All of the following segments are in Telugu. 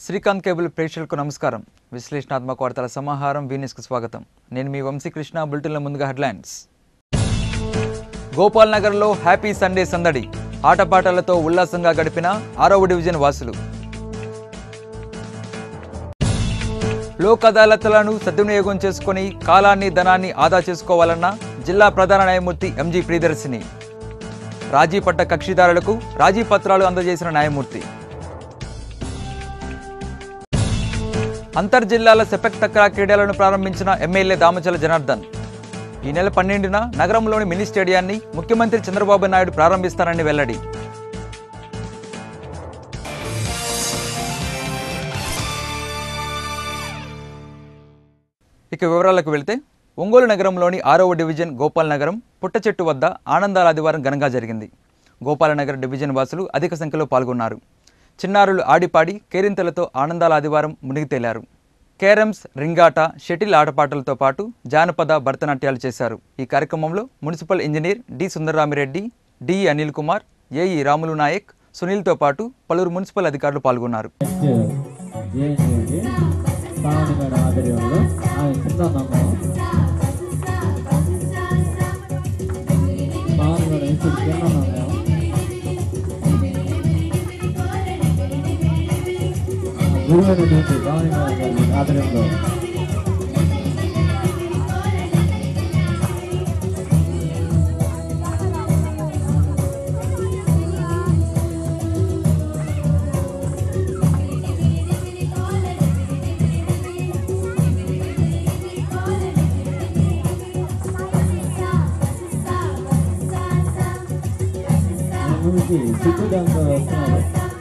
శ్రీకాంత్ కేబుల్ ప్రేక్షకులకు నమస్కారం విశ్లేషణాత్మక వార్తల సమాహారం వీనిస్కు స్వాగతం నేను మీ వంశీకృష్ణ బులెటిన్ల ముందుగా హెడ్లైన్స్ గోపాల్ నగర్లో హ్యాపీ సండే సందడి ఆటపాటలతో ఉల్లాసంగా గడిపిన ఆరవ డివిజన్ వాసులు లోక్ అదాలత్లను సద్వినియోగం చేసుకొని కాలాన్ని ధనాన్ని ఆదా చేసుకోవాలన్న జిల్లా ప్రధాన న్యాయమూర్తి ఎంజీ ప్రియదర్శిని రాజీ పట్ట కక్షిదారులకు రాజీ పత్రాలు అందజేసిన న్యాయమూర్తి అంతర్జిల్లాల సెపెక్ తక్రా క్రీడలను ప్రారంభించిన ఎమ్మెల్యే దామచల జనార్దన్ ఈ నెల పన్నెండున నగరంలోని మినీ స్టేడియాన్ని ముఖ్యమంత్రి చంద్రబాబు నాయుడు ప్రారంభిస్తారని వెల్లడి ఇక వివరాలకు వెళ్తే ఒంగోలు నగరంలోని ఆరవ డివిజన్ గోపాల్ నగరం పుట్టచెట్టు వద్ద ఆనందాల ఆదివారం ఘనంగా జరిగింది గోపాలనగర్ డివిజన్ వాసులు అధిక సంఖ్యలో పాల్గొన్నారు చిన్నారులు ఆడిపాడి కేరింతలతో ఆనందాల ఆదివారం మునిగి తేలారు కేరమ్స్ రింగాట షటిల్ ఆటపాటలతో పాటు జానపద భరతనాట్యాలు చేశారు ఈ కార్యక్రమంలో municipal engineer D Sundararamireddy D Anil Kumar AE Ramulu Naik సునీల్తో పాటు పలువురు మున్సిపల్ అధికారులు పాల్గొన్నారు నెక్స్ట్ జేఎన్యూకి పావని మేడం ఆధ్వర్యంలో ఆమె చిన్నమ్మ పావని మేడం ఇప్పుడు చిన్నమ్మ గురువుని నుండి పావని మేడం గారి ఆధ్వర్యంలో ముందుకి చిత్తు డాన్స్ వస్తున్నారు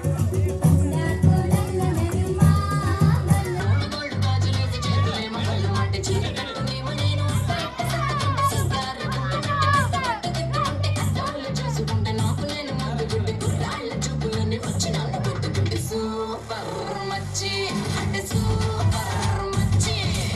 సూపర్ మచ్చి అంటే సూపర్ మచ్చి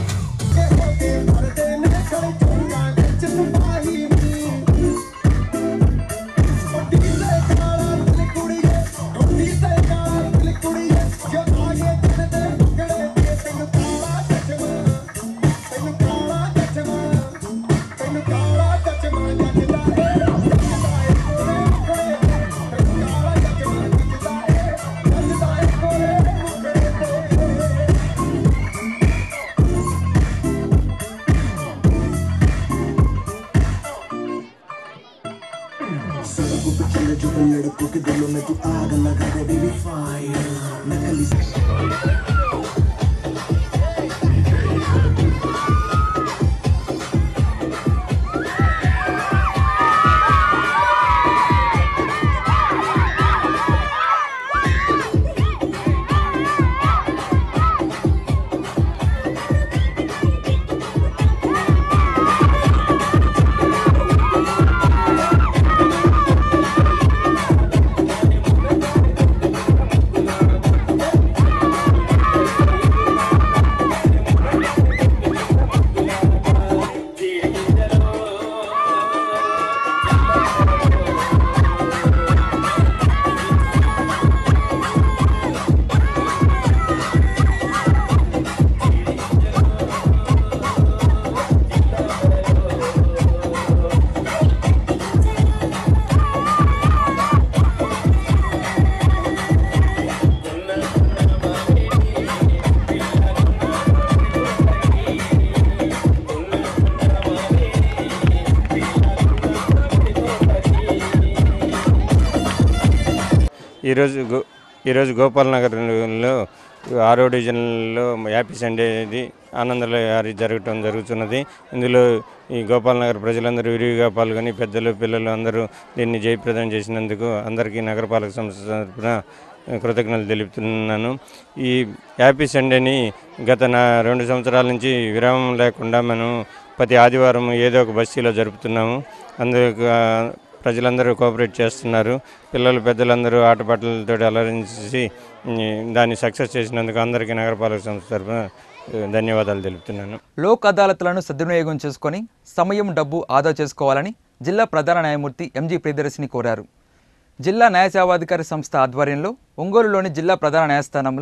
सड़कों पे चले जो लड़कों के दिलों में तू आग लगा दे बेबी फायर नकली ఈరోజు గో ఈరోజు గోపాల్ నగర్లో ఆరో డివిజన్లో హ్యాపీ సండే ఇది ఆనందలహారి జరగటం జరుగుతున్నది ఇందులో ఈ గోపాల్ నగర్ ప్రజలందరూ విరివిగా పాల్గొని పెద్దలు పిల్లలు అందరూ దీన్ని జయప్రదం చేసినందుకు అందరికీ నగరపాలక సంస్థ తరపున కృతజ్ఞతలు తెలుపుతున్నాను ఈ హ్యాపీ సండేని గత నా రెండు సంవత్సరాల నుంచి విరామం లేకుండా మనం ప్రతి ఆదివారం ఏదో ఒక బస్తీలో జరుపుతున్నాము అందుకు ఆ, ప్రజలందరూ కోఆపరేట్ చేస్తున్నారు పిల్లలు పెద్దలందరూ ఆటపాటలతో అలరించి ఉమ్, దాన్ని సక్సెస్ చేసినందుకు అందరికీ నగరపాలక సంస్థ తరఫున ఆ, ధన్యవాదాలు తెలుపుతున్నాను లోక్ అదాలత్లను సద్వినియోగం చేసుకొని సమయం డబ్బు ఆదా చేసుకోవాలని జిల్లా ప్రధాన న్యాయమూర్తి ఎంజీ ప్రియదర్శిని కోరారు జిల్లా న్యాయ సేవాధికారి సంస్థ ఆధ్వర్యంలో ఒంగోలులోని జిల్లా ప్రధాన న్యాయస్థానంలో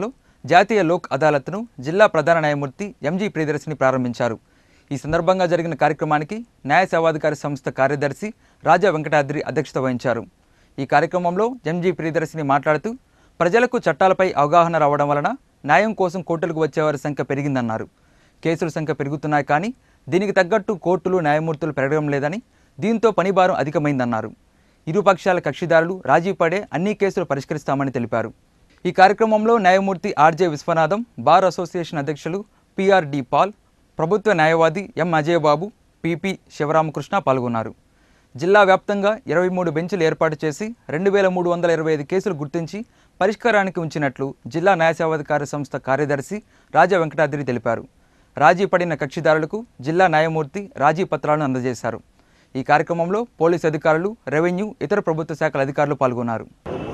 జాతీయ లోక్ అదాలత్ను జిల్లా ప్రధాన న్యాయమూర్తి ఎంజీ ప్రియదర్శిని ప్రారంభించారు ఈ సందర్భంగా జరిగిన కార్యక్రమానికి న్యాయ సేవాధికారి సంస్థ కార్యదర్శి రాజా వెంకటాద్రి అధ్యక్షత వహించారు ఈ కార్యక్రమంలో ఎంజీ ప్రియదర్శిని మాట్లాడుతూ ప్రజలకు చట్టాలపై అవగాహన రావడం వలన న్యాయం కోసం కోర్టులకు వచ్చేవారి సంఖ్య పెరిగిందన్నారు కేసుల సంఖ్య పెరుగుతున్నాయి కానీ దీనికి తగ్గట్టు కోర్టులు న్యాయమూర్తులు పెరగడం లేదని దీంతో పనిభారం అధికమైందన్నారు ఇరు పక్షాల కక్షిదారులు రాజీ పడే అన్ని కేసులు పరిష్కరిస్తామని తెలిపారు ఈ కార్యక్రమంలో న్యాయమూర్తి ఆర్జే విశ్వనాథం బార్ అసోసియేషన్ అధ్యక్షులు పిఆర్డి పాల్ ప్రభుత్వ న్యాయవాది ఎం అజయబాబు పిపి శివరామకృష్ణ పాల్గొన్నారు జిల్లా వ్యాప్తంగా ఇరవై మూడు బెంచులు ఏర్పాటు చేసి రెండు వేల మూడు వందల ఇరవై ఐదు కేసులు గుర్తించి పరిష్కారానికి ఉంచినట్లు జిల్లా న్యాయ సేవాధికార సంస్థ కార్యదర్శి రాజా వెంకటాద్రి తెలిపారు రాజీ పడిన కక్షిదారులకు జిల్లా న్యాయమూర్తి రాజీ పత్రాలను అందజేశారు ఈ కార్యక్రమంలో పోలీసు అధికారులు రెవెన్యూ ఇతర ప్రభుత్వ శాఖల అధికారులు పాల్గొన్నారు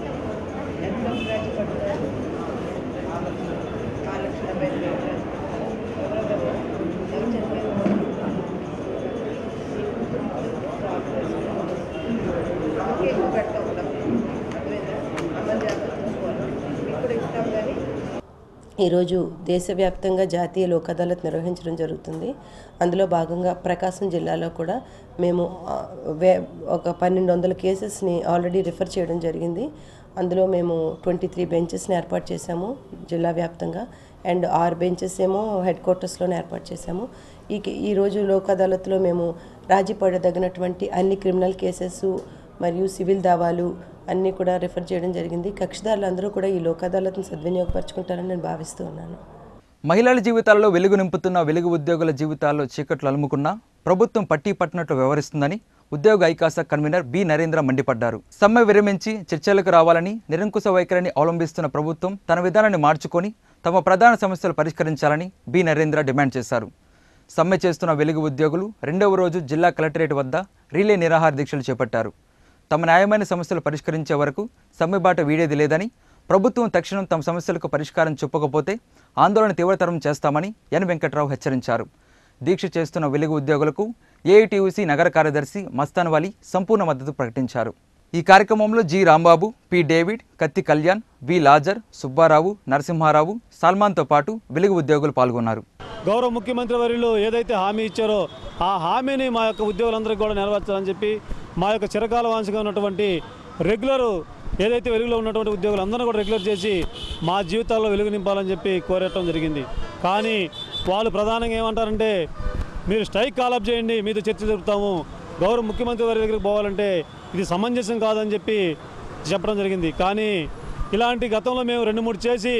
ఈరోజు దేశవ్యాప్తంగా జాతీయ లోక్ అదాలత్ నిర్వహించడం జరుగుతుంది అందులో భాగంగా ప్రకాశం జిల్లాలో కూడా మేము ఆ, వే ఒక పన్నెండు వందల కేసెస్ని ఆల్రెడీ రిఫర్ చేయడం జరిగింది అందులో మేము ట్వంటీ త్రీ బెంచెస్ని ఏర్పాటు చేశాము జిల్లా వ్యాప్తంగా అండ్ ఆరు బెంచెస్ ఏమో హెడ్ క్వార్టర్స్లోనే ఏర్పాటు చేశాము ఈ ఈరోజు లోక్ అదాలత్లో మేము రాజీ పడదగినటువంటి అన్ని క్రిమినల్ కేసెస్ మరియు సివిల్ దావాలు అన్నీ కూడా రిఫర్ చేయడం జరిగింది కక్షిదారులు అందరూ కూడా ఈ లోక్ అదాలత్ను సద్వినియోగపరచుకుంటారని నేను భావిస్తూ ఉన్నాను మహిళల జీవితాల్లో వెలుగు నింపుతున్న వెలుగు ఉద్యోగుల జీవితాల్లో చీకట్లు అలుముకున్నా ప్రభుత్వం పట్టి పట్టినట్లు వ్యవహరిస్తుందని ఉద్యోగ ఐకాస కన్వీనర్ బి నరేంద్ర మండిపడ్డారు సమ్మె విరమించి చర్చలకు రావాలని నిరంకుశ వైఖరిని అవలంబిస్తున్న ప్రభుత్వం తన విధానాన్ని మార్చుకొని తమ ప్రధాన సమస్యలు పరిష్కరించాలని బి నరేంద్ర డిమాండ్ చేశారు సమ్మె చేస్తున్న వెలుగు ఉద్యోగులు రెండవ రోజు జిల్లా కలెక్టరేట్ వద్ద రీలే నిరాహార దీక్షలు చేపట్టారు తమ న్యాయమైన సమస్యలు పరిష్కరించే వరకు సమ్మెబాట వీడేది లేదని ప్రభుత్వం తక్షణం తమ సమస్యలకు పరిష్కారం చెప్పకపోతే ఆందోళన తీవ్రతరం చేస్తామని ఎన్ వెంకట్రావు హెచ్చరించారు దీక్ష చేస్తున్న వెలుగు ఉద్యోగులకు ఏఐటీయూసీ నగర కార్యదర్శి మస్తాన్ వలి సంపూర్ణ మద్దతు ప్రకటించారు ఈ కార్యక్రమంలో జి రాంబాబు పి డేవిడ్ కత్తి కళ్యాణ్ వి లాజర్ సుబ్బారావు నరసింహారావు సల్మాన్తో పాటు వెలుగు ఉద్యోగులు పాల్గొన్నారు గౌరవ ముఖ్యమంత్రి వర్యులు ఏదైతే హామీ ఇచ్చారో ఆ హామీని మా యొక్క ఉద్యోగులందరికీ కూడా నెరవేర్చాలని చెప్పి మా యొక్క చిరకాల వాంఛగా ఉన్నటువంటి రెగ్యులర్ ఏదైతే వెలుగులో ఉన్నటువంటి ఉద్యోగులందరినీ కూడా రెగ్యులర్ చేసి మా జీవితాల్లో వెలుగు నింపాలని చెప్పి కోరటం జరిగింది కానీ వాళ్ళు ప్రధానంగా ఏమంటారంటే మీరు స్ట్రైక్ కాలప్ చేయండి మీతో చర్చ జరుపుతాము గౌరవ ముఖ్యమంత్రి వారి దగ్గరికి పోవాలంటే ఇది సమంజసం కాదని చెప్పి చెప్పడం జరిగింది కానీ ఇలాంటి గతంలో మేము రెండు మూడు చేసి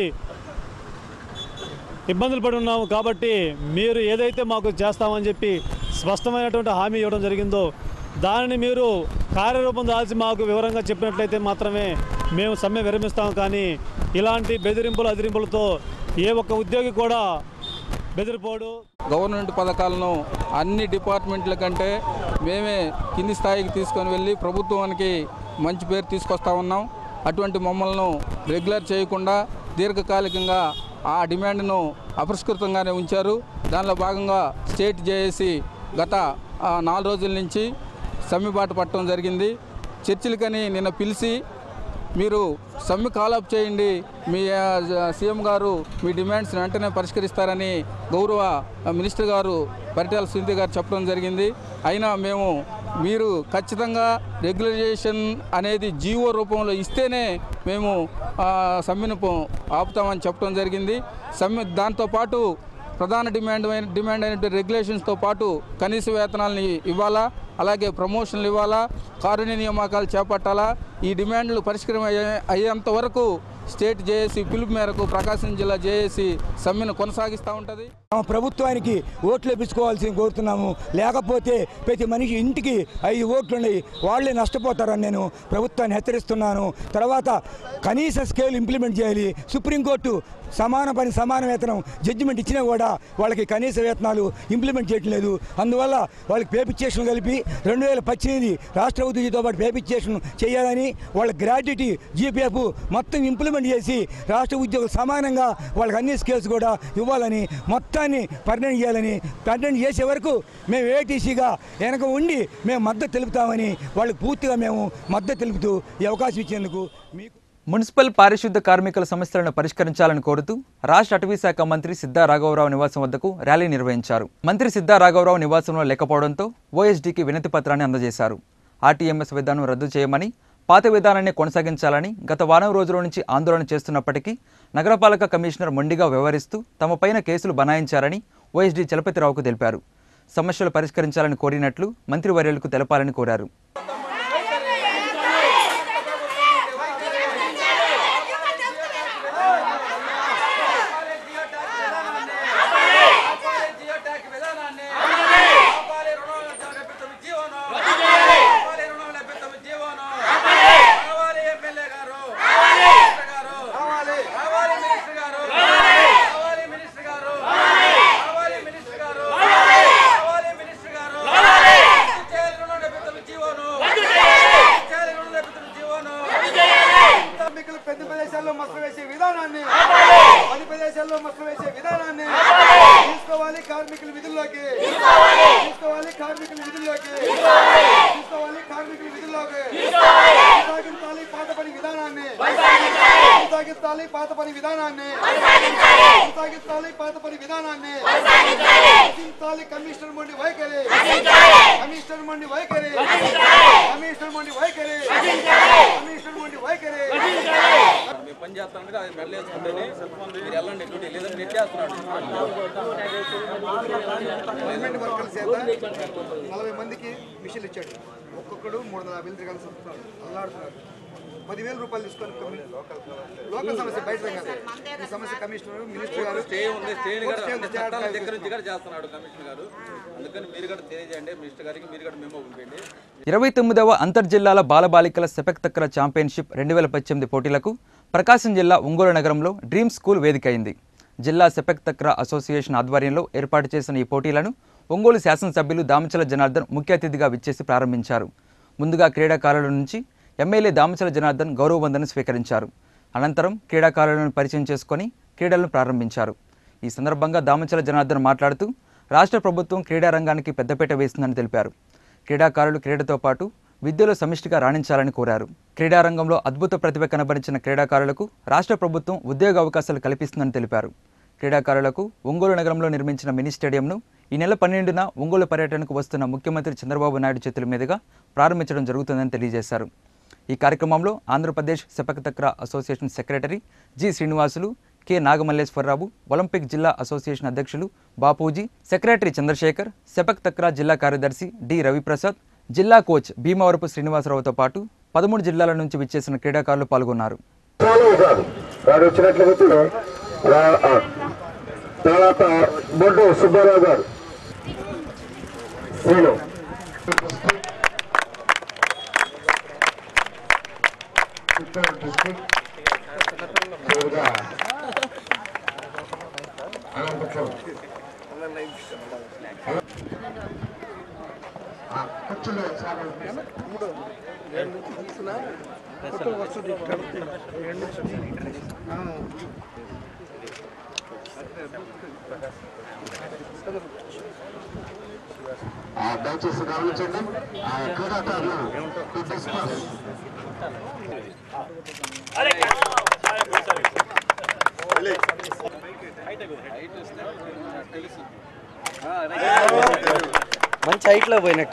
ఇబ్బందులు పడి ఉన్నాము కాబట్టి మీరు ఏదైతే మాకు చేస్తామని చెప్పి స్పష్టమైనటువంటి హామీ ఇవ్వడం జరిగిందో దానిని మీరు కార్యరూపం దాల్చి మాకు వివరంగా చెప్పినట్లయితే మాత్రమే మేము సమ్మె విరమిస్తాం కానీ ఇలాంటి బెదిరింపులు అదిరింపులతో ఏ ఒక్క ఉద్యోగి కూడా బెదిరిపోడు గవర్నమెంట్ పథకాలను అన్ని డిపార్ట్మెంట్ల కంటే మేమే కింది స్థాయికి తీసుకొని వెళ్ళి ప్రభుత్వానికి మంచి పేరు తీసుకొస్తా ఉన్నాం అటువంటి మమ్మల్ని రెగ్యులర్ చేయకుండా దీర్ఘకాలికంగా ఆ డిమాండ్ను అపరిష్కృతంగానే ఉంచారు దానిలో భాగంగా స్టేట్ జేఏసీ గత ఆ, నాలుగు రోజుల నుంచి సమ్మెబాటు పట్టడం జరిగింది చర్చిలకని నిన్న పిలిచి మీరు సమ్మె కాలప్ చేయండి మీ ఆ, సీఎం గారు మీ డిమాండ్స్ వెంటనే పరిష్కరిస్తారని గౌరవ మినిస్టర్ గారు పరిటాల సునీత గారు చెప్పడం జరిగింది అయినా మేము మీరు ఖచ్చితంగా రెగ్యులరైజేషన్ అనేది జీవో రూపంలో ఇస్తేనే మేము ఆ, సమ్మెను పో- ఆపుతామని చెప్పడం జరిగింది సమ్మె దాంతోపాటు ప్రధాన డిమాండ్ అయిన డిమాండ్ అయినటువంటి రెగ్యులేషన్స్తో పాటు కనీస వేతనాలని ఇవ్వాలా అలాగే ప్రమోషన్లు ఇవ్వాలా కారుణ్య నియామకాలు చేపట్టాలా ఈ డిమాండ్లు పరిష్కారం అయ్యే అయ్యేంత వరకు స్టేట్ జేఏసీ పిలుపు మేరకు ప్రకాశం జిల్లా జేఏసీ సమ్మెను కొనసాగిస్తూ ఉంటుంది మా ప్రభుత్వానికి ఓట్లు వేపించుకోవాల్సింది కోరుతున్నాము లేకపోతే ప్రతి మనిషి ఇంటికి ఐదు ఓట్లు ఉన్నాయి వాళ్ళే నష్టపోతారని నేను ప్రభుత్వాన్ని హెచ్చరిస్తున్నాను తర్వాత కనీస స్కేల్ ఇంప్లిమెంట్ చేయాలి సుప్రీంకోర్టు సమాన పని సమాన వేతనం జడ్జిమెంట్ ఇచ్చినా కూడా వాళ్ళకి కనీస వేతనాలు ఇంప్లిమెంట్ చేయటం లేదు అందువల్ల వాళ్ళకి పేపిచ్చేషన్ కలిపి రెండు వేల పద్దెనిమిది రాష్ట్ర ఉద్యోగితో పాటు పేపిచ్చేషన్ చేయాలని వాళ్ళ గ్రాడ్యుటీ జీపీఎఫ్ మొత్తం ఇంప్లిమెంట్ చేసి రాష్ట్ర ఉద్యోగులు సమానంగా వాళ్ళకి అన్ని స్కేల్స్ కూడా ఇవ్వాలని మొత్తాన్ని పర్మనెంట్ చేయాలని పర్మనెంట్ చేసే వరకు మేము ఏటీసీగా వెనక ఉండి మేము మద్దతు తెలుపుతామని వాళ్ళకి పూర్తిగా మేము మద్దతు తెలుపుతూ ఈ అవకాశం ఇచ్చేందుకు మీకు మున్సిపల్ పారిశుద్ధ కార్మికుల సమస్యలను పరిష్కరించాలని కోరుతూ రాష్ట్ర అటవీ శాఖ మంత్రి సిద్ధా రాఘవరావు నివాసం వద్దకు ర్యాలీ నిర్వహించారు మంత్రి సిద్ధా రాఘవరావు నివాసంలో లేకపోవడంతో ఓఎస్డీకి వినతి పత్రాన్ని అందజేశారు ఆర్టీఎంఎస్ విధానం రద్దు చేయమని పాత విధానాన్ని కొనసాగించాలని గత వారం రోజుల నుంచి ఆందోళన చేస్తున్నప్పటికీ నగరపాలక కమిషనర్ మొండిగా వ్యవహరిస్తూ తమపైన కేసులు బనాయించారని ఓఎస్డీ చలపతిరావుకు తెలిపారు సమస్యలు పరిష్కరించాలని కోరినట్లు మంత్రివర్యులకు తెలపాలని కోరారు కార్మికులు పెద్ద ప్రదేశాల్లో మసలు వేసే విధానాన్ని పని ప్రదేశాల్లో మసలు వేసే విధానాన్ని తీసుకోవాలి కార్మికుల విధుల్లోకి తీసుకోవాలి కార్మికుల విధుల్లోకి తీసుకోవాలి కార్మికుల విధుల్లోకి కొనసాగించాలి పాత పని విధానాన్ని కొనసాగించాలి పాత పని విధానాన్ని కొనసాగించాలి పాత పని విధానాన్ని రచించాలి కమిషనర్ మొండి వైఖరి కమిషనర్ మొండి వైఖరి కమిషనర్ మొండి వైఖరి కమిషనర్ మొండి వైఖరి మేము పని చేస్తానంటే అది మెడలేసుకుంటేనే మీరు వెళ్ళండి డ్యూటీ లేదంటే నెట్ చేస్తున్నాడు గవర్నమెంట్ వర్కర్ల చేత నలభై మందికి మిషన్లు ఇచ్చాడు ఒక్కొక్కడు మూడు వందల యాభై తిరగాల్సి వస్తున్నాడు అల్లాడుతున్నాడు పదివేల రూపాయలు తీసుకొని కమ్మి- లోకల్ సమస్య బయట కాదు ఈ సమస్య కమిషనర్ మినిస్టర్ గారు స్టే ఉంది స్టే కోర్టు స్టే ఉంది, స్టే చట్టాల ఆర్డర్ దగ్గర నుంచి కూడా చేస్తున్నాడు కమిషనర్ గారు అందుకని మీరు కూడా తెలియజేయండి మినిస్టర్ గారికి మీరు కూడా మేము పంపండి ఇరవై తొమ్మిదవ అంతర్జిల్లాల బాలబాలికల సెపెక్ తక్కర ఛాంపియన్షిప్ రెండు వేల పద్దెనిమిది పోటీలకు ప్రకాశం జిల్లా ఒంగోలు నగరంలో డ్రీమ్ స్కూల్ వేదిక అయింది జిల్లా సెపెక్ తక్ర అసోసియేషన్ ఆధ్వర్యంలో ఏర్పాటు చేసిన ఈ పోటీలను ఒంగోలు శాసనసభ్యులు దామచల జనార్దన్ ముఖ్య అతిథిగా విచ్చేసి ప్రారంభించారు ముందుగా క్రీడాకారుల నుంచి ఎమ్మెల్యే దామచల జనార్దన్ గౌరవ వందనం స్వీకరించారు అనంతరం క్రీడాకారులను పరిచయం చేసుకొని క్రీడలను ప్రారంభించారు ఈ సందర్భంగా దామచల జనార్దన్ మాట్లాడుతూ రాష్ట్ర ప్రభుత్వం క్రీడా రంగానికి పెద్దపీట వేస్తుందని తెలిపారు క్రీడాకారులు క్రీడతో పాటు విద్యలో సమిష్టిగా రాణించాలని కోరారు క్రీడారంగంలో అద్భుత ప్రతిభ కనబరిచిన క్రీడాకారులకు రాష్ట్ర ప్రభుత్వం ఉద్యోగ అవకాశాలు కల్పిస్తుందని తెలిపారు క్రీడాకారులకు ఒంగోలు నగరంలో నిర్మించిన మినీ స్టేడియంను ఈ నెల పన్నెండున ఒంగోలు పర్యటనకు వస్తున్న ముఖ్యమంత్రి చంద్రబాబు నాయుడు చేతుల మీదుగా ప్రారంభించడం జరుగుతుందని తెలియజేశారు ఈ కార్యక్రమంలో Andhra Pradesh sepak takraw association secretary G Srinivasulu K Nagamalleswararao Olympic జిల్లా అసోసియేషన్ అధ్యక్షులు Bapuji secretary Chandrasekhar sepak takraw జిల్లా కార్యదర్శి డి రవిప్రసాద్ జిల్లా కోచ్ భీమవరపు శ్రీనివాసరావుతో పాటు పదమూడు జిల్లాల నుంచి విచ్చేసిన క్రీడాకారులు పాల్గొన్నారు వాడు వచ్చినట్లయితే రా- ఆ, తర్వాత బొడ్డు సుబ్బారావు గారు నేను చిత్తూరు డిస్ట్రిక్ట్ చివరిగా అనంతపురం ఆ, కుర్చీలో చాలా ఆ, దయచేసి గమనించండి ఆ క్రీడాకారులు టు డిస్పర్స్ మంచి హైట్లో పోయినట్టు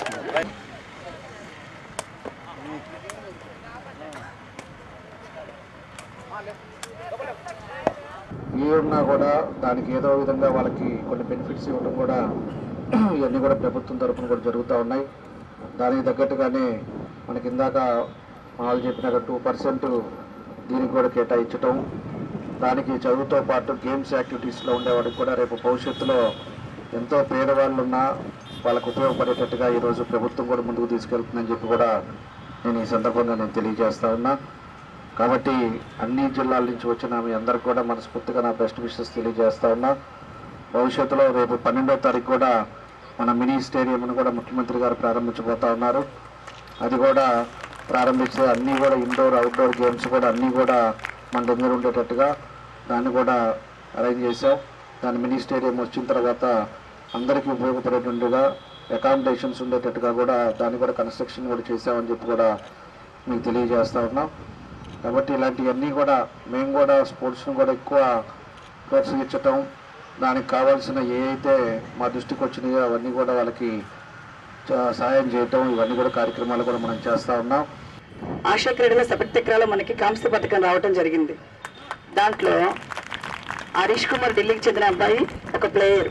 ఏ ఉన్నా కూడా దానికి ఏదో విధంగా వాళ్ళకి కొన్ని బెనిఫిట్స్ ఇవ్వడం కూడా ఇవన్నీ కూడా ప్రభుత్వం తరఫున కూడా జరుగుతూ ఉన్నాయి దానికి తగ్గట్టుగానే మనకి ఇందాక వాళ్ళు చెప్పినట్టు టూ పర్సెంట్ దీనికి కూడా కేటాయించటం దానికి చదువుతో పాటు గేమ్స్ యాక్టివిటీస్లో ఉండేవాడికి కూడా రేపు భవిష్యత్తులో ఎంతో పేదవాళ్ళు ఉన్నా వాళ్ళకు ఉపయోగపడేటట్టుగా ఈరోజు ప్రభుత్వం కూడా ముందుకు తీసుకెళ్తుందని చెప్పి కూడా నేను ఈ సందర్భంగా నేను తెలియజేస్తా ఉన్నా కాబట్టి అన్ని జిల్లాల నుంచి వచ్చిన మీ అందరికి కూడా మనస్ఫూర్తిగా నా బెస్ట్ విషెస్ తెలియజేస్తా ఉన్నా భవిష్యత్తులో రేపు పన్నెండో తారీఖు కూడా మన మినీ స్టేడియంను కూడా ముఖ్యమంత్రి గారు ప్రారంభించబోతా ఉన్నారు అది కూడా ప్రారంభించే అన్నీ కూడా ఇండోర్ అవుట్డోర్ గేమ్స్ కూడా అన్నీ కూడా మన దగ్గర ఉండేటట్టుగా దాన్ని కూడా అరేంజ్ చేశాం దాని మినీ స్టేడియం వచ్చిన తర్వాత అందరికీ ఉపయోగపడేటట్టుగా అకామిడేషన్స్ ఉండేటట్టుగా కూడా దాన్ని కూడా కన్స్ట్రక్షన్ కూడా చేసామని చెప్పి కూడా మీకు తెలియజేస్తా ఉన్నాం కాబట్టి ఇలాంటివన్నీ కూడా మేము కూడా స్పోర్ట్స్ని కూడా ఎక్కువ ప్రోత్సహించటం దానికి కావాల్సిన ఏ అయితే మా దృష్టికి వచ్చినాయో అవన్నీ కూడా వాళ్ళకి చ- సహాయం చేయటం ఇవన్నీ కూడా కార్యక్రమాలు కూడా మనం చేస్తూ ఉన్నాం ఆశా క్రీడల సపత్యక్రాలో మనకి కాంస్య పథకం రావటం జరిగింది దాంట్లో హరీష్ కుమార్ ఢిల్లీకి చెందిన అబ్బాయి ఒక ప్లేయర్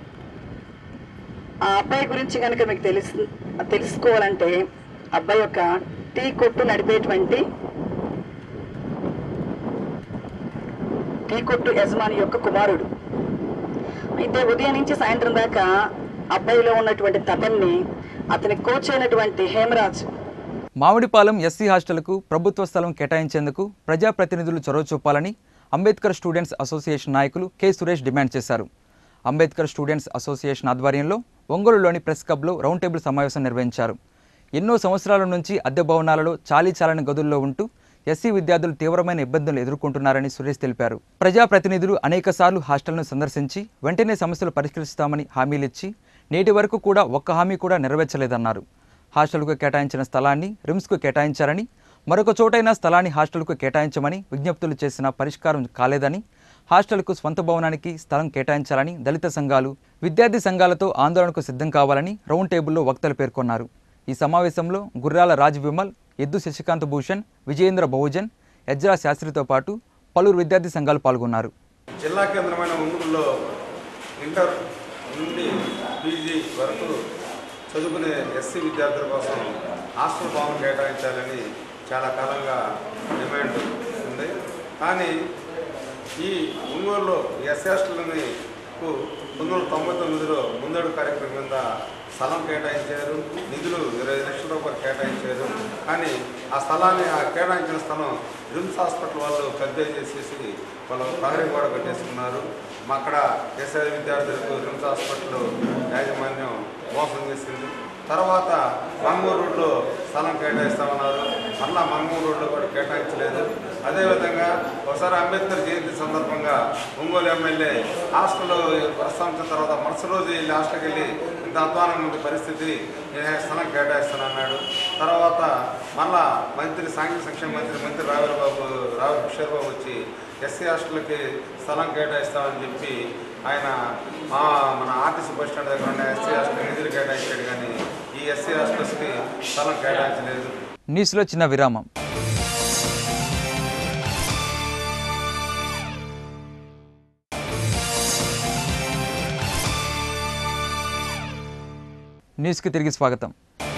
ఆ అబ్బాయి గురించి కనుక మీకు తెలుసు తెలుసుకోవాలంటే అబ్బాయి యొక్క టీ కొట్టు నడిపేటువంటి టీ కొట్టు యజమాని యొక్క కుమారుడు అయితే ఉదయం నుంచి సాయంత్రం దాకా అబ్బాయిలో ఉన్నటువంటి తపన్ని అతని కోచ్ అయినటువంటి హేమరాజ్ మామిడిపాలెం ఎస్సీ హాస్టల్కు ప్రభుత్వ స్థలం కేటాయించేందుకు ప్రజాప్రతినిధులు చొరవ చూపాలని అంబేద్కర్ స్టూడెంట్స్ అసోసియేషన్ నాయకులు కె సురేష్ డిమాండ్ చేశారు అంబేద్కర్ స్టూడెంట్స్ అసోసియేషన్ ఆధ్వర్యంలో ఒంగోలులోని ప్రెస్ క్లబ్లో రౌండ్ టేబుల్ సమావేశం నిర్వహించారు ఎన్నో సంవత్సరాల నుంచి అద్దె భవనాలలో చాలీ చాలని గదుల్లో ఉంటూ ఎస్సీ విద్యార్థులు తీవ్రమైన ఇబ్బందులు ఎదుర్కొంటున్నారని సురేష్ తెలిపారు ప్రజాప్రతినిధులు అనేకసార్లు హాస్టల్ను సందర్శించి వెంటనే సమస్యలు పరిష్కరిస్తామని హామీలిచ్చి నేటి వరకు కూడా ఒక్క హామీ కూడా నెరవేర్చలేదన్నారు హాస్టల్కు కేటాయించిన స్థలాన్ని రిమ్స్కు కేటాయించారని మరొక చోటైన స్థలాన్ని హాస్టల్కు కేటాయించమని విజ్ఞప్తులు చేసిన పరిష్కారం కాలేదని హాస్టల్కు స్వంత భవనానికి స్థలం కేటాయించాలని దళిత సంఘాలు విద్యార్థి సంఘాలతో ఆందోళనకు సిద్ధం కావాలని రౌండ్ టేబుల్లో వక్తలు పేర్కొన్నారు ఈ సమావేశంలో గుర్రాల రాజ్ విమల్ ఎద్దు శశికాంత్ భూషణ్ విజయేంద్ర బహుజన్ యజ్రా శాస్త్రితో పాటు పలువురు విద్యార్థి సంఘాలు పాల్గొన్నారు జిల్లా కేంద్రమైన ఒంగోలులో ఇంటర్ నుండి పీజీ వరకు చదువుకునే ఎస్సీ విద్యార్థుల కోసం హాస్టల్ భవనం కేటాయించాలని చాలా కాలంగా డిమాండ్ ఉంది కానీ ఈ ఒంగోలులో ఎస్సీ హాస్టల్ని పంతొమ్మిది వందల తొంభై తొమ్మిదిలో ముందడు కార్యక్రమం కింద స్థలం కేటాయించారు నిధులు ఇరవై లక్షల రూపాయలు కేటాయించారు కానీ ఆ స్థలాన్ని ఆ కేటాయించిన స్థలం రిమ్స్ హాస్పిటల్ వాళ్ళు కబ్జా చేసేసి వాళ్ళు ప్రహరీ గోడ కట్టేసుకున్నారు మా అక్కడ ఎస్ఐ విద్యార్థులకు రిమ్స్ హాస్పిటల్ యాజమాన్యం మోసం చేసింది తర్వాత మన్మూరు రోడ్లో స్థలం కేటాయిస్తామన్నారు మళ్ళా మన్మూరు రోడ్లో కూడా కేటాయించలేదు అదేవిధంగా ఒకసారి అంబేద్కర్ జయంతి సందర్భంగా ఒంగోలు ఎమ్మెల్యే హాస్టల్లో ప్రస్తావించిన తర్వాత మరుసటి రోజు వెళ్ళి హాస్టల్కి వెళ్ళి ఇంత అధ్వానం ఉంది పరిస్థితి నేను స్థలం కేటాయిస్తానన్నాడు తర్వాత మళ్ళా మంత్రి సాంఘిక సంక్షేమ మంత్రి మంత్రి రావుల బాబు రావు కిషోర్ బాబు వచ్చి ఎస్సీ హాస్టల్కి స్థలం కేటాయిస్తామని చెప్పి ఆయన మా మన ఆర్టీసీ బస్ స్టాండ్ దగ్గర ఉన్న ఎస్సీ హాస్టల్ నిధులు కేటాయించాడు కానీ ఈ ఎస్సీ హాస్టల్స్కి స్థలం కేటాయించలేదు న్యూస్లో చిన్న విరామం న్యూస్కి తిరిగి స్వాగతం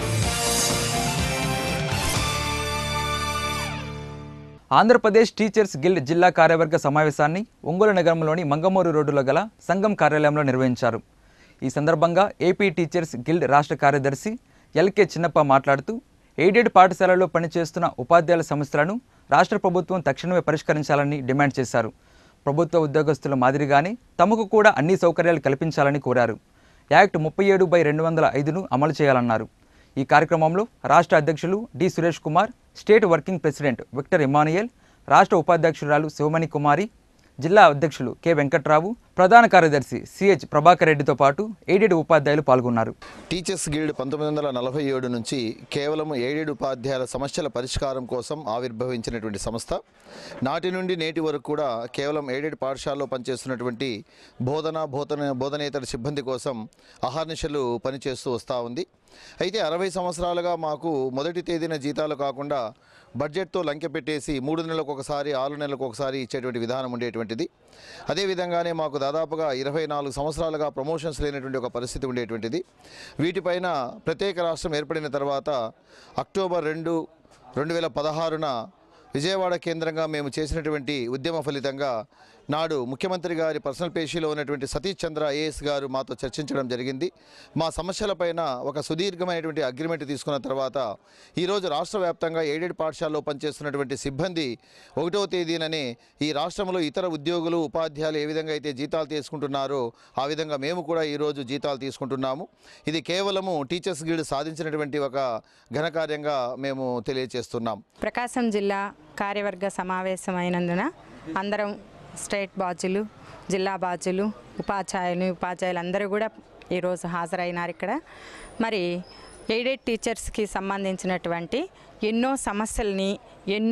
ఆంధ్రప్రదేశ్ టీచర్స్ గిల్డ్ జిల్లా కార్యవర్గ సమావేశాన్ని ఒంగోలు నగరంలోని మంగమూరు రోడ్డులో గల సంఘం కార్యాలయంలో నిర్వహించారు ఈ సందర్భంగా ఏపీ టీచర్స్ గిల్డ్ రాష్ట్ర కార్యదర్శి ఎల్కే చిన్నప్ప మాట్లాడుతూ ఎయిడెడ్ పాఠశాలలో పనిచేస్తున్న ఉపాధ్యాయుల సమస్యలను రాష్ట్ర ప్రభుత్వం తక్షణమే పరిష్కరించాలని డిమాండ్ చేశారు ప్రభుత్వ ఉద్యోగస్తుల మాదిరిగానే తమకు కూడా అన్ని సౌకర్యాలు కల్పించాలని కోరారు యాక్ట్ ముప్పై ఏడు బై రెండు వందల ఐదును అమలు చేయాలన్నారు ఈ కార్యక్రమంలో రాష్ట్ర అధ్యక్షులు D Suresh Kumar state working president Victor Emmanuel రాష్ట్ర ఉపాధ్యక్షురాలు శివమణి కుమారి జిల్లా అధ్యక్షులు కె వెంకట్రావు ప్రధాన కార్యదర్శి సిహెచ్ ప్రభాకర్ రెడ్డితో పాటు ఎయిడెడ్ ఉపాధ్యాయులు పాల్గొన్నారు టీచర్స్ గిల్డ్ పంతొమ్మిది వందల నలభై ఏడు నుంచి కేవలం ఏడేడు ఉపాధ్యాయుల సమస్యల పరిష్కారం కోసం ఆవిర్భవించినటువంటి సంస్థ నాటి నుండి నేటి వరకు కూడా కేవలం ఏడేడు పాఠశాలలో పనిచేస్తున్నటువంటి బోధన బోధన బోధనేతర సిబ్బంది కోసం అహర్నిశలు పనిచేస్తూ వస్తూ ఉంది అయితే అరవై సంవత్సరాలుగా మాకు మొదటి తేదీన జీతాలు కాకుండా బడ్జెట్తో లంకె పెట్టేసి మూడు నెలలకు ఒకసారి ఆరు నెలలకు ఒకసారి ఇచ్చేటువంటి విధానం ఉండేటువంటిది అదేవిధంగానే మాకు దాదాపుగా ఇరవై నాలుగు సంవత్సరాలుగా ప్రమోషన్స్ లేనటువంటి ఒక పరిస్థితి ఉండేటువంటిది వీటిపైన ప్రత్యేక రాష్ట్రం ఏర్పడిన తర్వాత అక్టోబర్ రెండు రెండు వేల పదహారున విజయవాడ కేంద్రంగా మేము చేసినటువంటి ఉద్యమ ఫలితంగా నాడు ముఖ్యమంత్రి గారి పర్సనల్ పేషీలో ఉన్నటువంటి సతీష్ చంద్ర ఐఏఎస్ గారు మాతో చర్చించడం జరిగింది మా సమస్యలపైన ఒక సుదీర్ఘమైనటువంటి అగ్రిమెంట్ తీసుకున్న తర్వాత ఈరోజు రాష్ట్ర వ్యాప్తంగా ఎయిడెడ్ పాఠశాలలో పనిచేస్తున్నటువంటి సిబ్బంది ఒకటో తేదీననే ఈ రాష్ట్రంలో ఇతర ఉద్యోగులు ఉపాధ్యాయులు ఏ విధంగా అయితే జీతాలు తీసుకుంటున్నారో ఆ విధంగా మేము కూడా ఈరోజు జీతాలు తీసుకుంటున్నాము ఇది కేవలము టీచర్స్ గిల్డ్ సాధించినటువంటి ఒక ఘనకార్యంగా మేము తెలియజేస్తున్నాం ప్రకాశం జిల్లా కార్యవర్గ సమావేశమైనందున అందరం స్టేట్ బాధ్యులు జిల్లా బాధ్యులు ఉపాధ్యాయులు ఉపాధ్యాయులు అందరూ కూడా ఈరోజు హాజరైనారు ఇక్కడ మరి ఎయిడెడ్ టీచర్స్కి సంబంధించినటువంటి ఎన్నో సమస్యల్ని ఎన్నో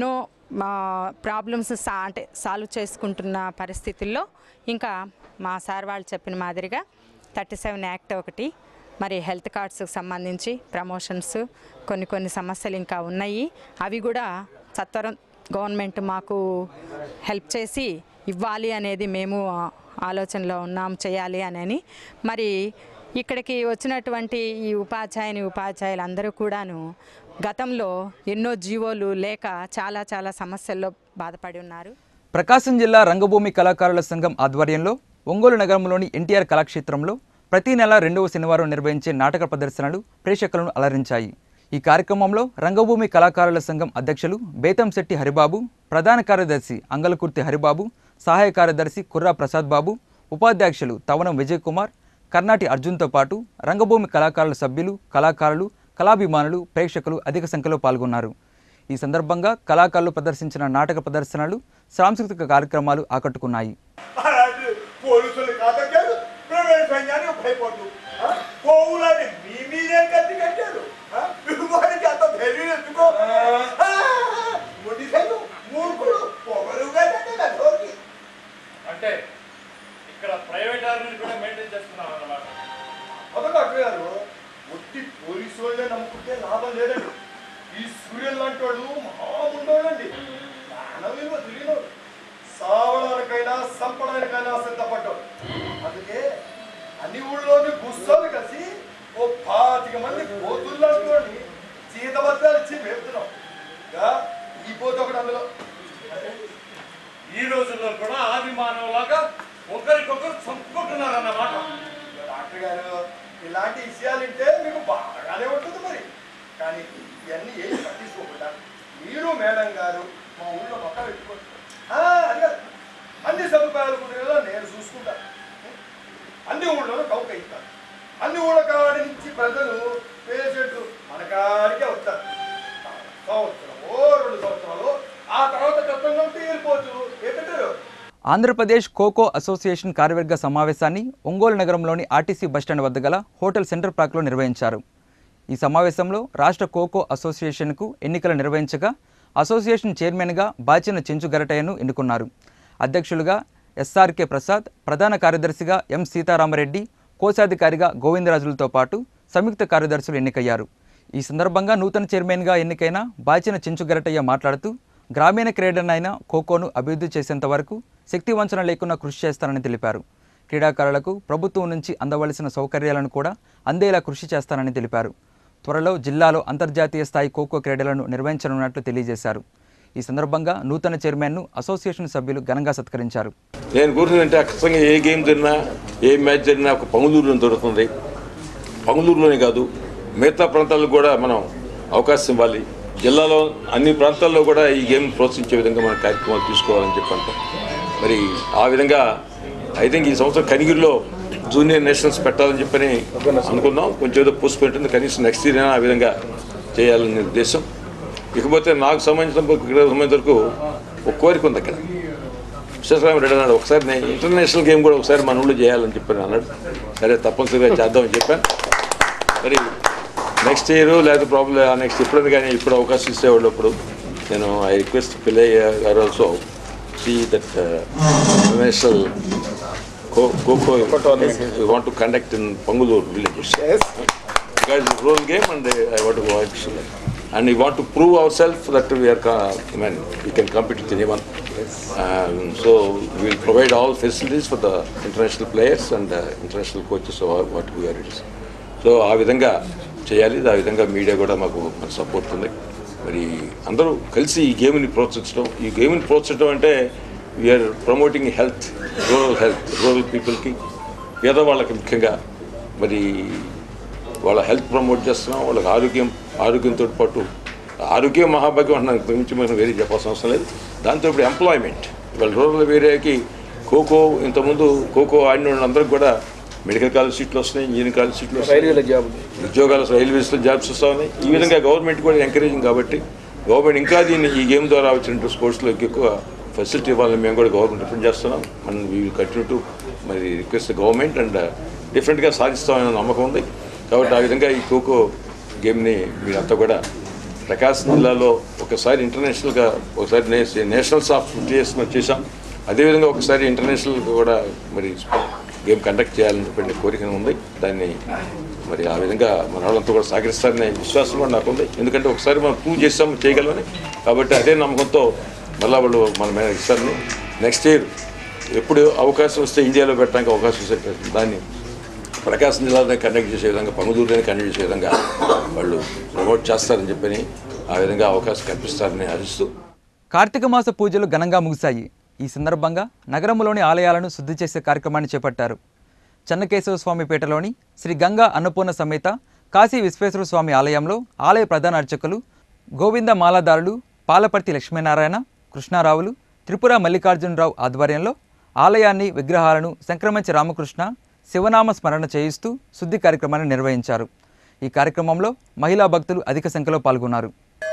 మా ప్రాబ్లమ్స్ సా అంటే సాల్వ్ చేసుకుంటున్న పరిస్థితుల్లో ఇంకా మా సార్ వాళ్ళు చెప్పిన మాదిరిగా థర్టీ సెవెన్ యాక్ట్ ఒకటి మరి హెల్త్ కార్డ్స్కి సంబంధించి ప్రమోషన్స్ కొన్ని కొన్ని సమస్యలు ఇంకా ఉన్నాయి అవి కూడా సత్వరం గవర్నమెంట్ మాకు హెల్ప్ చేసి ఇవ్వాలి అనేది మేము ఆ, ఆలోచనలో ఉన్నాం చేయాలి అని మరి ఇక్కడికి వచ్చినటువంటి ఈ ఉపాధ్యాయుని ఉపాధ్యాయులు అందరూ కూడాను గతంలో ఎన్నో జీవోలు లేక చాలా చాలా సమస్యల్లో బాధపడి ఉన్నారు ప్రకాశం జిల్లా రంగభూమి కళాకారుల సంఘం ఆధ్వర్యంలో ఒంగోలు నగరంలోని ఎన్టీఆర్ కళాక్షేత్రంలో ప్రతి నెల రెండవ శనివారం నిర్వహించే నాటక ప్రదర్శనలు ప్రేక్షకులను అలరించాయి ఈ కార్యక్రమంలో రంగభూమి కళాకారుల సంఘం అధ్యక్షులు బేతంశెట్టి హరిబాబు ప్రధాన కార్యదర్శి అంగలకుర్తి హరిబాబు సహాయ కార్యదర్శి కుర్రా ప్రసాద్ బాబు ఉపాధ్యక్షులు తవనం విజయ్ కుమార్ కర్ణాటి అర్జున్తో పాటు రంగభూమి కళాకారుల సభ్యులు కళాకారులు కళాభిమానులు ప్రేక్షకులు అధిక సంఖ్యలో పాల్గొన్నారు ఈ సందర్భంగా కళాకారులు ప్రదర్శించిన నాటక ప్రదర్శనలు సాంస్కృతిక కార్యక్రమాలు ఆకట్టుకున్నాయి పోలీసులు కాదక్కారు ప్రైవేట్ సైన్యానికి భయపడ్డు ఆ? పోవులని మీ మీదే కత్తి కట్టారు ఆ? వారికి అంత ధైర్యం ఎందుకో ఆ! మొండి సైన్యం మూర్ఖుడు పొగరుగా నోరికి అంటే ఇక్కడ ప్రైవేట్ ఆర్మీని కూడా మెయింటైన్ చేస్తున్నాం అన్నమాట మొదలు అట్టారు ఒట్టి పోలీసు వాళ్ళే నమ్ముకుంటే లాభం లేదండి ఈ సూర్యులు లాంటి వాళ్ళు మహాముండోళ్ళండి ప్రాణ విలువ తెలియనోడు సావడానికైనా సంపడానికైనా సిద్ధపడ్డాడు అందుకే అన్ని ఊళ్ళోని గుస్సాలు కలిసి ఓ పాతిక మంది పోతుల్లాంటి వాడిని జీతభత్యాలు ఇచ్చి మేపుతున్నాం ఇంకా ఈ పోతే ఒకటి అందులో ఈ రోజుల్లో కూడా ఆది మానవులాగా ఒకరికొకరు చంపుకుంటున్నారన్నమాట డాక్టర్ గారు ఇలాంటి విషయాలు వింటే మీకు బాగానే ఉంటుంది మరి కానీ ఇవన్నీ ఏమి పట్టించుకోకుండా మీరు మేడం గారు మా ఊళ్ళో పక్క పెట్టుకోండి ఆ, అది కాదు. అన్ని సదుపాయాలు కుదిరేలా నేను చూసుకుంటాను అన్ని ఊళ్ళో కౌక ఇస్తాను అన్ని ఊళ్ళ కాడి నుంచి ప్రజలు పేషెంట్లు మన కాడికే వస్తారు సంవత్సరం ఓ రెండు సంవత్సరాలు ఆ తర్వాత గతంలో తీరిపోవచ్చు ఏంటంటారు ఆంధ్రప్రదేశ్ ఖోఖో అసోసియేషన్ కార్యవర్గ సమావేశాన్ని ఒంగోలు నగరంలోని ఆర్టీసీ బస్టాండ్ వద్ద గల హోటల్ సెంటర్ పార్క్లో నిర్వహించారు ఈ సమావేశంలో రాష్ట్ర ఖోఖో అసోసియేషన్కు ఎన్నికలు నిర్వహించగా అసోసియేషన్ చైర్మన్గా బాచిన చెంచు గరటయ్యను ఎన్నుకున్నారు అధ్యక్షులుగా ఎస్ఆర్కే ప్రసాద్ ప్రధాన కార్యదర్శిగా ఎం సీతారామరెడ్డి కోశాధికారిగా గోవిందరాజులతో పాటు సంయుక్త కార్యదర్శులు ఎన్నికయ్యారు ఈ సందర్భంగా నూతన చైర్మన్గా ఎన్నికైన బాచిన చెంచు గరటయ్య మాట్లాడుతూ గ్రామీణ క్రీడనైన ఖోఖోను అభివృద్ధి చేసేంత వరకు శక్తి వంచన లేకుండా కృషి చేస్తానని తెలిపారు క్రీడాకారులకు ప్రభుత్వం నుంచి అందవలసిన సౌకర్యాలను కూడా అందేలా కృషి చేస్తానని తెలిపారు త్వరలో జిల్లాలో అంతర్జాతీయ స్థాయి ఖోఖో క్రీడలను నిర్వహించనున్నట్లు తెలియజేశారు ఈ సందర్భంగా నూతన చైర్మన్ను అసోసియేషన్ సభ్యులు ఘనంగా సత్కరించారు నేను కోరుతుందంటే ఖచ్చితంగా ఏ గేమ్ జరిగినా ఏ మ్యాచ్ జరిగినా ఒక పంగులూరులో దొరుకుతుంది పంగులూరులోనే కాదు మిగతా ప్రాంతాలకు కూడా మనం అవకాశం ఇవ్వాలి జిల్లాలో అన్ని ప్రాంతాల్లో కూడా ఈ గేమ్ ప్రోత్సహించే విధంగా మన కార్యక్రమాలు తీసుకోవాలని చెప్పి అంటాం మరి ఆ విధంగా ఐ థింక్ ఈ సంవత్సరం కనిగిరిలో జూనియర్ నేషనల్స్ పెట్టాలని చెప్పని అనుకున్నాం కొంచెం ఏదో పోస్ట్ పెట్టింది కనీసం నెక్స్ట్ ఇయర్ అయినా ఆ విధంగా చేయాలనే ఉద్దేశం ఇకపోతే నాకు సంబంధించిన క్రీడకు సంబంధించిన వరకు ఒక కోరిక ఉంది అక్కడ విశ్వరామరెడ్డి అన్నాడు ఒకసారి నేను ఇంటర్నేషనల్ గేమ్ కూడా ఒకసారి మన ఊళ్ళో చేయాలని చెప్పాను అన్నాడు సరే తప్పనిసరిగా చేద్దామని చెప్పాను మరి నెక్స్ట్ ఇయర్ లేదా ప్రాబ్లం నెక్స్ట్ ఎప్పుడైనా కానీ ఇప్పుడు అవకాశం ఇచ్చేవాళ్ళు అప్పుడు నేను I request Pillaiah garu also see that national kho kho want to conduct in Panguluru villages because it's role game and uh, I want to watch it. And we want to prove ourselves that we are, ca- I mean, we can compete with anyone. Um, so we will provide all facilities for the international players and uh, international coaches or what we are. Is. So ఆ విధంగా చేయాలి ఆ విధంగా మీడియా కూడా మాకు మన సపోర్ట్ ఉంది మరి అందరూ కలిసి ఈ గేమ్ని ప్రోత్సహించడం ఈ గేమ్ని ప్రోత్సహించడం అంటే we're promoting health rural health rural పీపుల్కి పేదవాళ్ళకి ముఖ్యంగా మరి వాళ్ళ హెల్త్ ప్రమోట్ చేస్తున్నాం వాళ్ళకి ఆరోగ్యం ఆరోగ్యంతో పాటు ఆరోగ్యం మహాభాగ్యం అంటున్నాను ఇంతకు మించి మనం వేరే చెప్పాల్సిన అవసరం లేదు దాంతో ఇప్పుడు ఎంప్లాయ్మెంట్ ఇవాళ రూరల్ ఏరియాకి ఖోఖో ఇంతకుముందు ఖోఖో ఆడిన వాళ్ళందరికీ కూడా మెడికల్ కాలేజ్ సీట్లు వస్తున్నాయి ఇంజనీరింగ్ కాలేజ్ సీట్లు రైల్వేల జాబ్ ఉద్యోగాలు రైల్వేస్లో జాబ్స్ వస్తూ ఉన్నాయి ఈ విధంగా గవర్నమెంట్ కూడా ఎంకరేజింగ్ కాబట్టి గవర్నమెంట్ ఇంకా దీన్ని ఈ గేమ్ ద్వారా వచ్చినట్టు స్పోర్ట్స్లో ఎక్కువ ఫెసిలిటీ ఇవ్వాలని మేము కూడా గవర్నమెంట్ డిపెండ్ చేస్తున్నాం మనం వీ విల్ కంటిన్యూ టు మరి రిక్వెస్ట్ గవర్నమెంట్ అండ్ డిఫరెంట్గా సాధిస్తామనే నమ్మకం ఉంది కాబట్టి ఆ విధంగా ఈ ఖోఖో గేమ్ని మీరంతా కూడా ప్రకాశం జిల్లాలో ఒకసారి ఇంటర్నేషనల్గా ఒకసారి నే- నేషనల్ సాఫ్ట్ ప్లేయర్స్ మనం చేశాం అదేవిధంగా ఒకసారి ఇంటర్నేషనల్ కూడా మరి గేమ్ కండక్ట్ చేయాలని చెప్పిన కోరిక ఉంది దాన్ని మరి ఆ విధంగా మన వాళ్ళంతా కూడా సహకరిస్తారనే విశ్వాసం కూడా నాకు ఉంది ఎందుకంటే ఒకసారి మనం ప్రూవ్ చేస్తాం చేయగలమని కాబట్టి అదే నమ్మకంతో మళ్ళా వాళ్ళు మన మీద ఇస్తారని నెక్స్ట్ ఇయర్ ఎప్పుడు అవకాశం వస్తే ఇండియాలో పెట్టడానికి అవకాశం వస్తే దాన్ని ప్రకాశం జిల్లాలోనే కండక్ట్ చేసే విధంగా పంగుదూరులోనే కండక్ట్ చేసే విధంగా వాళ్ళు ప్రమోట్ చేస్తారని చెప్పని ఆ విధంగా అవకాశం కల్పిస్తారని ఆశిస్తూ కార్తీక మాస పూజలు ఘనంగా ముగిశాయి ఈ సందర్భంగా నగరంలోని ఆలయాలను శుద్ధి చేసే కార్యక్రమాన్ని చేపట్టారు చెన్నకేశవ స్వామిపేటలోని శ్రీ గంగా అన్నపూర్ణ సమేత కాశీ విశ్వేశ్వర స్వామి ఆలయంలో ఆలయ ప్రధాన అర్చకులు గోవింద మాలాదారులు పాలపర్తి లక్ష్మీనారాయణ కృష్ణారావులు త్రిపుర మల్లికార్జునరావు ఆధ్వర్యంలో ఆలయాన్ని విగ్రహాలను సంక్రమించి రామకృష్ణ శివనామ స్మరణ చేయిస్తూ శుద్ధి కార్యక్రమాన్ని నిర్వహించారు ఈ కార్యక్రమంలో మహిళా భక్తులు అధిక సంఖ్యలో పాల్గొన్నారు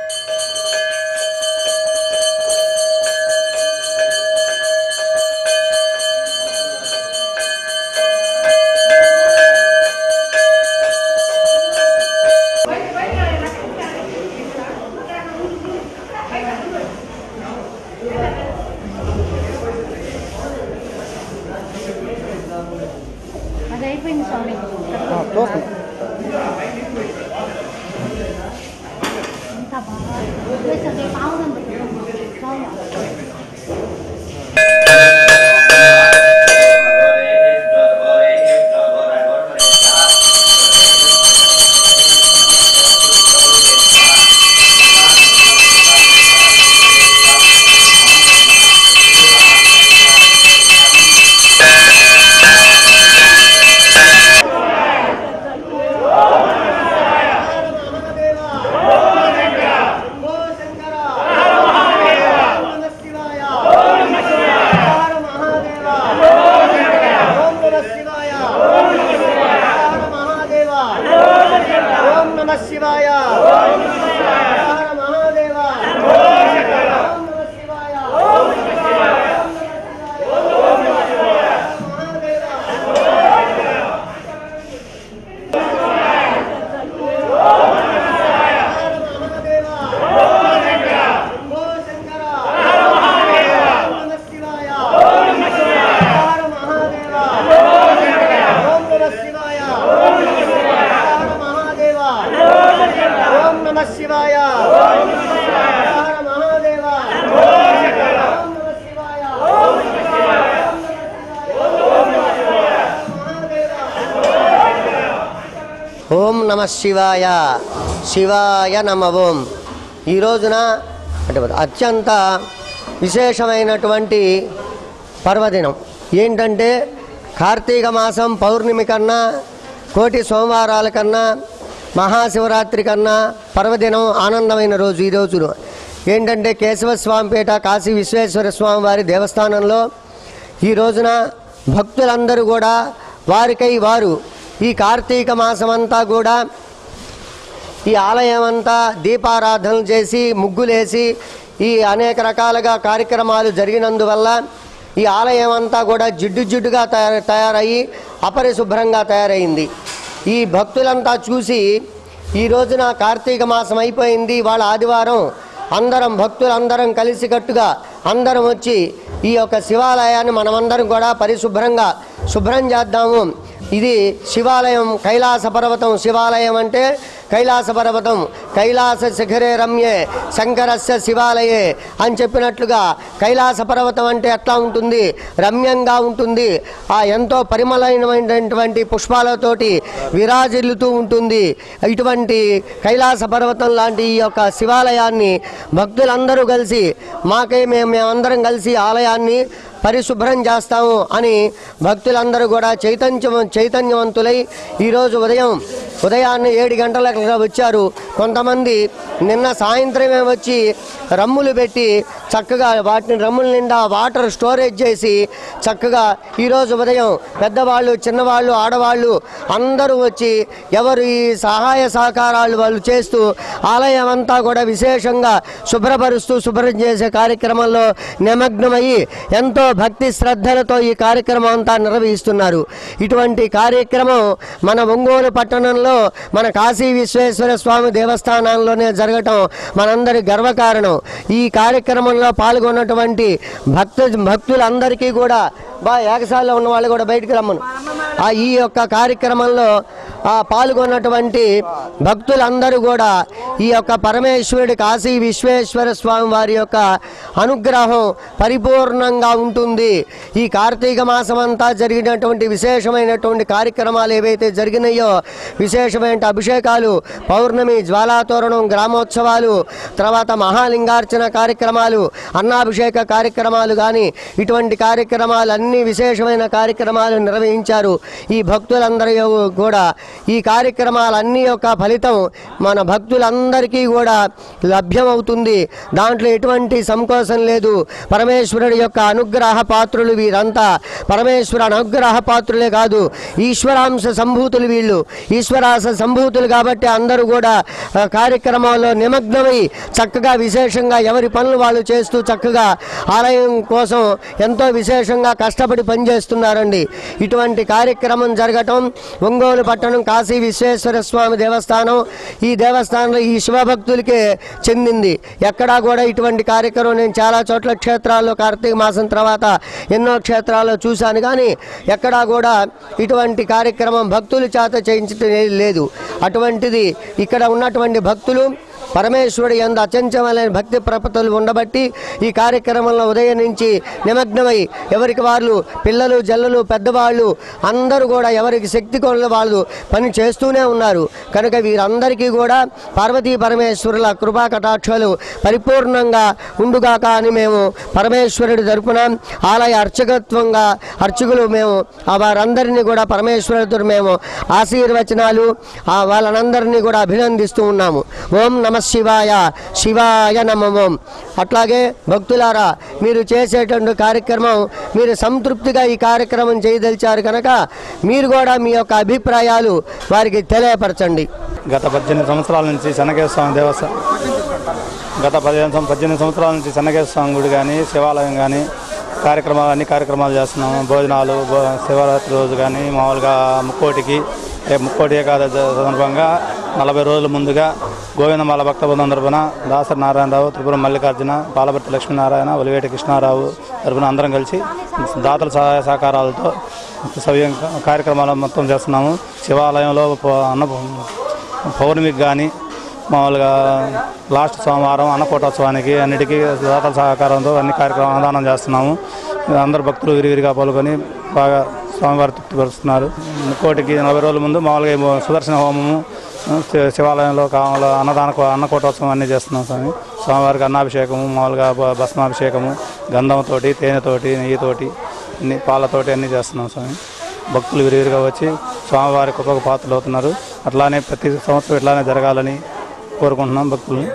అది అయిపోయింది స్వామి ఎంత బాగా వదిలేసేది పావురం పావురం ఓం నమ శివాయ ఓం మహాదేవ ఓం నమ శివాయ ఓం మహాదేవ ఓం నమ శివాయ శివాయ నమ ఓం ఈ రోజున అంటే అత్యంత విశేషమైనటువంటి పర్వదినం ఏంటంటే కార్తీక మాసం పౌర్ణమి కన్నా కోటి సోమవారాల కన్నా మహాశివరాత్రి కన్నా పర్వదినం ఆనందమైన రోజు ఈ రోజున ఏంటంటే కేశవస్వామిపేట కాశీ విశ్వేశ్వర స్వామి వారి దేవస్థానంలో ఈ రోజున భక్తులందరూ కూడా వారికై వారు ఈ కార్తీక మాసమంతా కూడా ఈ ఆలయం అంతా దీపారాధనలు చేసి ముగ్గులేసి ఈ అనేక రకాలుగా కార్యక్రమాలు జరిగినందువల్ల ఈ ఆలయం అంతా కూడా జిడ్డు జిడ్డుగా తయారు తయారయ్యి అపరిశుభ్రంగా తయారైంది ఈ భక్తులంతా చూసి ఈ రోజున కార్తీక మాసం అయిపోయింది వాళ్ళ ఆదివారం అందరం భక్తులందరం కలిసికట్టుగా అందరం వచ్చి ఈ యొక్క శివాలయాన్ని మనమందరం కూడా పరిశుభ్రంగా శుభ్రం చేద్దాము ఇది శివాలయం కైలాస పర్వతం శివాలయం అంటే కైలాస పర్వతం కైలాస శిఖరే రమ్యే శంకరస్య శివాలయే అని చెప్పినట్లుగా కైలాస పర్వతం అంటే ఎట్లా ఉంటుంది రమ్యంగా ఉంటుంది ఆ ఎంతో పరిమళమైనటువంటి పుష్పాలతోటి విరాజిల్లుతూ ఉంటుంది ఇటువంటి కైలాస పర్వతం లాంటి ఈ యొక్క శివాలయాన్ని భక్తులందరూ కలిసి మాకే మేము మేమందరం కలిసి ఆలయాన్ని పరిశుభ్రం చేస్తాము అని భక్తులందరూ కూడా చైతన్యం చైతన్యవంతులై ఈరోజు ఉదయం ఉదయాన్నే ఏడు గంటలకు వచ్చారు కొంతమంది నిన్న సాయంత్రమే వచ్చి రమ్ములు పెట్టి చక్కగా వాటిని రమ్ముల నిండా వాటర్ స్టోరేజ్ చేసి చక్కగా ఈరోజు ఉదయం పెద్దవాళ్ళు చిన్నవాళ్ళు ఆడవాళ్ళు అందరూ వచ్చి ఎవరు ఈ సహాయ సహకారాలు వాళ్ళు చేస్తూ ఆలయం అంతా కూడా విశేషంగా శుభ్రపరుస్తూ శుభ్రం చేసే కార్యక్రమంలో నిమగ్నమయ్యి ఎంతో భక్తి శ్రద్ధలతో ఈ కార్యక్రమం అంతా నిర్వహిస్తున్నారు ఇటువంటి కార్యక్రమం మన ఒంగోలు పట్టణంలో మన కాశీ విశ్వేశ్వర స్వామి దేవస్థానంలోనే జరగటం మనందరి గర్వకారణం ఈ కార్యక్రమంలో పాల్గొన్నటువంటి భక్తు భక్తులందరికీ కూడా బా ఏకసాల్లో ఉన్న వాళ్ళు కూడా బయటికి రమ్మను ఆ ఈ యొక్క కార్యక్రమంలో ఆ పాల్గొన్నటువంటి భక్తులందరూ కూడా ఈ యొక్క పరమేశ్వరుడి కాశీ విశ్వేశ్వర స్వామి వారి యొక్క అనుగ్రహం పరిపూర్ణంగా ఉంటుంది ఈ కార్తీక మాసం అంతా జరిగినటువంటి విశేషమైనటువంటి కార్యక్రమాలు ఏవైతే జరిగినాయో విశేషమైన అభిషేకాలు పౌర్ణమి జ్వాలాతోరణం గ్రామోత్సవాలు తర్వాత మహాలింగార్చన కార్యక్రమాలు అన్నాభిషేక కార్యక్రమాలు కానీ ఇటువంటి కార్యక్రమాలు అన్ని విశేషమైన కార్యక్రమాలు నిర్వహించారు ఈ భక్తులందరూ కూడా ఈ కార్యక్రమాలన్నీ యొక్క ఫలితం మన భక్తులందరికీ కూడా లభ్యమవుతుంది దాంట్లో ఎటువంటి సంకోచం లేదు పరమేశ్వరుడి యొక్క అనుగ్రహ పాత్రులు వీరంతా పరమేశ్వర అనుగ్రహ పాత్రులే కాదు ఈశ్వరాంశ సంభూతులు వీళ్ళు ఈశ్వరాంశ సంభూతులు కాబట్టి అందరూ కూడా ఆ, కార్యక్రమంలో నిమగ్నమై చక్కగా విశేషంగా ఎవరి పనులు వాళ్ళు చేస్తూ చక్కగా ఆలయం కోసం ఎంతో విశేషంగా కష్టపడి పనిచేస్తున్నారండి ఇటువంటి కార్యక్రమం జరగటం ఒంగోలు పట్టణం కాశీ విశ్వేశ్వర స్వామి దేవస్థానం ఈ దేవస్థానంలో ఈ శివభక్తులకే చెందింది ఎక్కడా కూడా ఇటువంటి కార్యక్రమం నేను చాలా చోట్ల క్షేత్రాల్లో కార్తీక మాసం తర్వాత ఎన్నో క్షేత్రాల్లో చూశాను కానీ ఎక్కడా కూడా ఇటువంటి కార్యక్రమం భక్తుల చేత చేయించడం లేదు అటువంటిది ఇక్కడ ఉన్నటువంటి భక్తులు పరమేశ్వరుడు ఎందు అచంచమైన భక్తి ప్రపతులు ఉండబట్టి ఈ కార్యక్రమంలో ఉదయం నుంచి నిమగ్నమై ఎవరికి వాళ్ళు పిల్లలు జల్లలు పెద్దవాళ్ళు అందరూ కూడా ఎవరికి శక్తి కొల వాళ్ళు పని చేస్తూనే ఉన్నారు కనుక వీరందరికీ కూడా పార్వతీ పరమేశ్వరుల కృపా కటాక్షాలు పరిపూర్ణంగా ఉండుగాక అని మేము పరమేశ్వరుడి తరపున ఆలయ అర్చకత్వంగా అర్చకులు మేము ఆ వారందరినీ కూడా పరమేశ్వరుడు మేము ఆశీర్వచనాలు ఆ వాళ్ళనందరినీ కూడా అభినందిస్తూ ఉన్నాము ఓం నమ శివాయ శివాయ నమ ఓం అట్లాగే భక్తులారా మీరు చేసేటువంటి కార్యక్రమం మీరు సంతృప్తిగా ఈ కార్యక్రమం చేయదలిచారు కనుక మీరు కూడా మీ యొక్క అభిప్రాయాలు వారికి తెలియపరచండి గత పద్దెనిమిది సంవత్సరాల నుంచి చెన్నకేశ్వర స్వామి దేవస్థానం గత పదిహేను సం- పద్దెనిమిది సంవత్సరాల నుంచి చెన్నకేశ్వర స్వామి గుడి కానీ శివాలయం కానీ కార్యక్రమాలు అన్ని కార్యక్రమాలు చేస్తున్నాము భోజనాలు భో- శివరాత్రి రోజు కానీ మామూలుగా ముక్కోటికి రేపు ముక్కోటి ఏకాదశి సందర్భంగా నలభై రోజుల ముందుగా గోవిందమాల భక్త బృందం తరపున దాసరి నారాయణరావు త్రిపురం మల్లికార్జున పాలపర్తి లక్ష్మీనారాయణ ఒలివేటి కృష్ణారావు తరపున అందరం కలిసి దాతల సహాయ సహకారాలతో సవ్యం కార్యక్రమాలు మొత్తం చేస్తున్నాము శివాలయంలో ప- అన్న పౌర్ణమికి కానీ మామూలుగా లాస్ట్ సోమవారం అన్నకోటోత్సవానికి అన్నిటికీ దాతల సహకారంతో అన్ని కార్యక్రమాలు అన్నదానం చేస్తున్నాము అందరు భక్తులు విరివిరిగా పాల్గొని బాగా స్వామివారి తృప్తిపరుస్తున్నారు ముక్కోటికి నలభై రోజుల ముందు మామూలుగా ఏమో సుదర్శన హోమము శి- శివాలయంలో కావాల అన్నదాన అన్నకోటోత్సవం అన్నీ చేస్తున్నాం స్వామి స్వామివారికి అన్నాభిషేకము మామూలుగా భ- భస్మాభిషేకము గంధంతోటి తేనెతోటి నెయ్యితోటి అన్ని పాలతోటి అన్నీ చేస్తున్నాం స్వామి భక్తులు విరివిరిగా వచ్చి స్వామివారి కృపకు పాత్రలు అవుతున్నారు అట్లానే ప్రతి సంవత్సరం ఇట్లానే జరగాలని కోరుకుంటున్నాం భక్తులు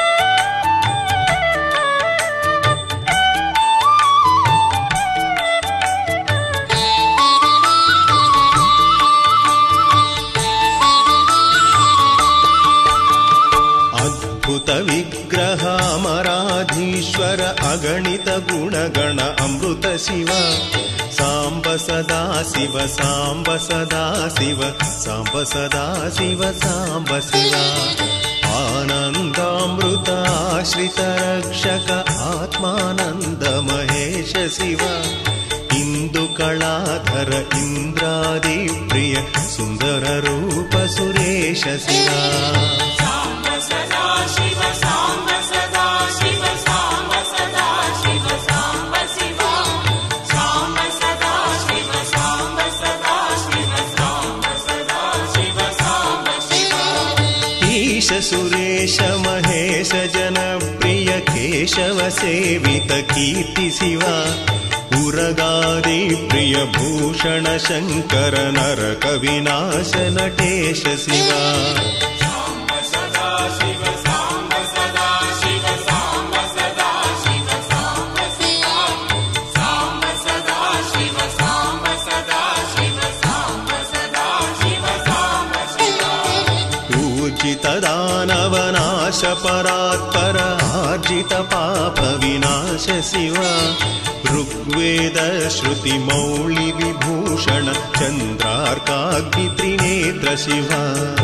अद्भुत विग्रहामराधीश्वर अगणित गुणगण अमृत शिव साम्ब सदा शिव साम्ब सदा शिव साम्ब सदा शिव साम्ब शिव आनन्दामृताश्रित रक्षक आत्मानन्द महेश शिव इन्दुकलाधर इन्द्रादिप्रिय सुन्दर रूप सुरेश शिव ईश सुरेश महेश जनप्रिय केशव सेवित कीर्ति शिवा उरगादि प्रिय भूषण शङ्कर नर कविनाश नटेश शिवा पूजित दानवनाश परात्पर आर्जित पाप विनाश शिव ऋग्वेदश्रुतिमौलिविभूषण चन्द्रार्काग्नित्रिनेत्र शिवा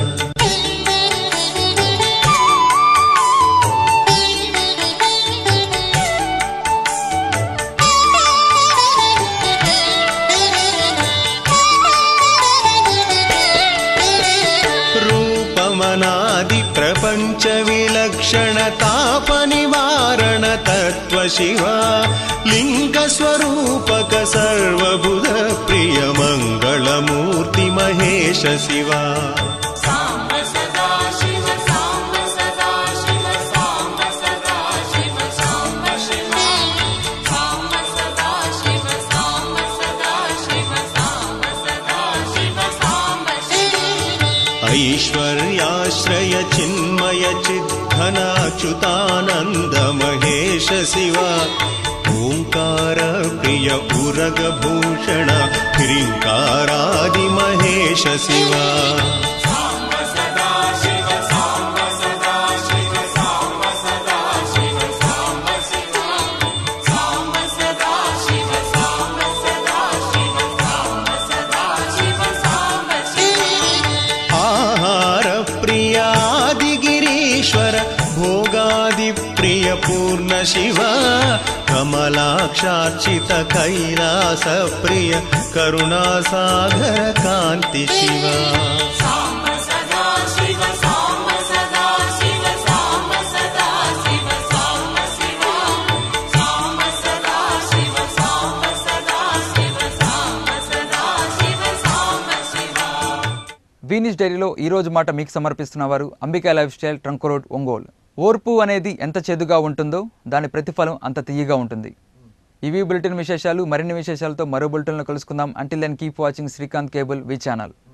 रूपमनादि प्रपञ्च विलक्षण ताप निवारण तत्त्व शिवा लिङ्गस्वरूपक सर्वबुध प्रिय मङ्गलमूर्ति महेश शिवा ऐश्वर्याश्रय चिन्मय चिद्धनाच्युतानन्द महेश शिवा ओङ्कार प्रिय उरगभूषण ह्रीङ्कारादि महेश शिवा आहार प्रियादिगिरीश्वर भोगादिप्रिय पूर्ण शिव कमलाक्षार्चित कैलास प्रिय करुणासागर कान्ति शिवा వీనిస్ డైరీలో ఈ రోజు మాట మీకు సమర్పిస్తున్న వారు Ambika lifestyle trunk road Ongole ఓర్పు అనేది ఎంత చేదుగా ఉంటుందో దాని ప్రతిఫలం అంత తీయగా ఉంటుంది ఇవి బులెటిన్ విశేషాలు మరిన్ని విశేషాలతో మరో బులెటిన్లో కలుసుకుందాం until then keep watching Srikanth cable V channel